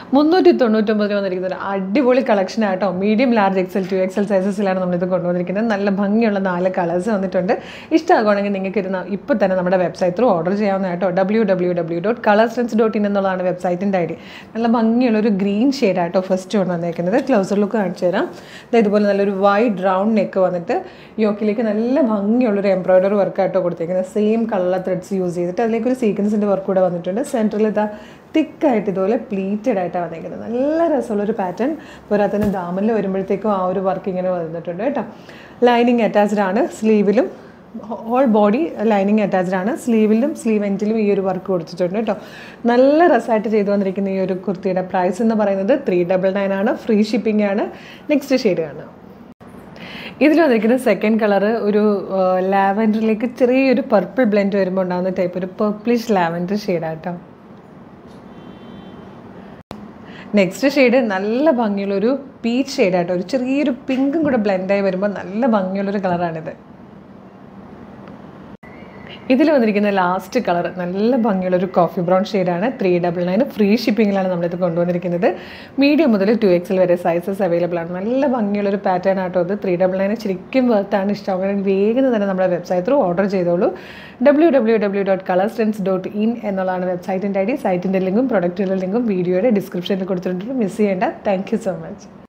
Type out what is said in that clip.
മുന്നൂറ്റി തൊണ്ണൂറ്റൊമ്പതിന് വന്നിരിക്കുന്ന ഒരു അടിപൊളി കളക്ഷൻ ആട്ടോ medium large XL two XL സൈസസിലാണ് നമ്മളിത് കൊണ്ടുവന്നിരിക്കുന്നത് നല്ല ഭംഗിയുള്ള നാല് കളേഴ്സ് വന്നിട്ടുണ്ട് ഇഷ്ടമാകുവാണെങ്കിൽ നിങ്ങൾക്ക് ഇരുന്ന ഇപ്പോൾ തന്നെ നമ്മുടെ വെബ്സൈറ്റ് ത്രൂ ഓർഡർ ചെയ്യാവുന്ന കേട്ടോ W W W dot colour strands dot in എന്നുള്ളതാണ് വെബ്സൈറ്റിൻ്റെ ഐ ഡി നല്ല ഭംഗിയുള്ള ഒരു ഗ്രീൻ ഷെയ്ഡായിട്ടോ ഫസ്റ്റ് കൊണ്ട് വന്നേക്കുന്നത് ക്ലൗസർ ലുക്ക് കാണിച്ചു തരാം ദേ ഇതുപോലെ നല്ലൊരു വൈഡ് റൗണ്ട് നെക്ക് വന്നിട്ട് യോക്കിലേക്ക് നല്ല ഭംഗിയുള്ളൊരു എംബ്രോയ്ഡറി വർക്കായിട്ടോ കൊടുത്തേക്കുന്നത് സെയിം കളർ ത്രെഡ്സ് യൂസ് ചെയ്തിട്ട് അതിലേക്ക് ഒരു സീക്വൻസിൻ്റെ വർക്ക് കൂടെ വന്നിട്ടുണ്ട് സെൻറ്ററിൽ ഇതാ തിക്കായിട്ട് ഇതുപോലെ പ്ലീറ്റഡ് ആയിട്ടാണ് വന്നേക്കുന്നത് നല്ല രസമുള്ളൊരു പാറ്റേൺ പോരാത്തതിന് ദാമനിൽ വരുമ്പോഴത്തേക്കും ആ ഒരു വർക്ക് ഇങ്ങനെ വന്നിട്ടുണ്ട് കേട്ടോ ലൈനിങ് അറ്റാച്ച്ഡ് ആണ് സ്ലീവിലും ഹോൾ ബോഡി ലൈനിങ് അറ്റാച്ച്ഡ് ആണ് സ്ലീവിലും സ്ലീവ് എൻറ്റിലും ഈ ഒരു വർക്ക് കൊടുത്തിട്ടുണ്ട് കേട്ടോ നല്ല രസമായിട്ട് ചെയ്തു വന്നിരിക്കുന്ന ഈ ഒരു കുർത്തിയുടെ പ്രൈസ് എന്ന് പറയുന്നത് ത്രീ ഡബിൾ നയൻ ആണ് ഫ്രീ ഷിപ്പിംഗ് ആണ് നെക്സ്റ്റ് ഷെയ്ഡ് ആണ് ഇതിൽ വന്നിരിക്കുന്ന സെക്കൻഡ് കളർ ഒരു ലാവൻഡറിലേക്ക് ചെറിയൊരു പർപ്പിൾ ബ്ലെൻഡ് വരുമ്പോൾ ഉണ്ടാകുന്ന ടൈപ്പ് ഒരു പർപ്പിളിഷ് ലാവൻഡർ ഷെയ്ഡാട്ടോ നെക്സ്റ്റ് ഷെയ്ഡ് നല്ല ഭംഗിയുള്ളൊരു പീച്ച് ഷെയ്ഡാട്ടോ ഒരു ചെറിയൊരു പിങ്കും കൂടെ ബ്ലെൻഡായി വരുമ്പോൾ നല്ല ഭംഗിയുള്ളൊരു കളറാണിത് ഇതിൽ വന്നിരിക്കുന്ന ലാസ്റ്റ് കളർ നല്ല ഭംഗിയുള്ള ഒരു കോഫി ബ്രൗൺ ഷെയ്ഡാണ് ത്രീ ഡബിൾ നയൻ ഫ്രീ ഷിപ്പിങ്ങിലാണ് നമ്മളിത് കൊണ്ടുവന്നിരിക്കുന്നത് മീഡിയം മുതൽ ടു എക്സിൽ വരെ സൈസസ് അവൈലബിൾ ആണ് നല്ല ഭംഗിയുള്ള ഒരു പാറ്റേൺ ആട്ടോ അത് ത്രീ ഡബിൾ നയൻ ശരിക്കും വർത്താണ് ഇഷ്ടമാണെങ്കിൽ വേഗം തന്നെ നമ്മുടെ വെബ്സൈറ്റ് ത്രൂ ഓർഡർ ചെയ്തോളൂ W W W dot colour stains dot in എന്നുള്ളതാണ് വെബ്സൈറ്റിൻ്റെ ഐ ഡി സൈറ്റിൻ്റെ ലിങ്കും പ്രൊഡക്റ്റിൻ്റെ ലിങ്കും വീഡിയോയുടെ ഡിസ്ക്രിപ്ഷനിൽ കൊടുത്തിട്ടുണ്ട് മിസ് ചെയ്യേണ്ട താങ്ക് യു സോ മച്ച്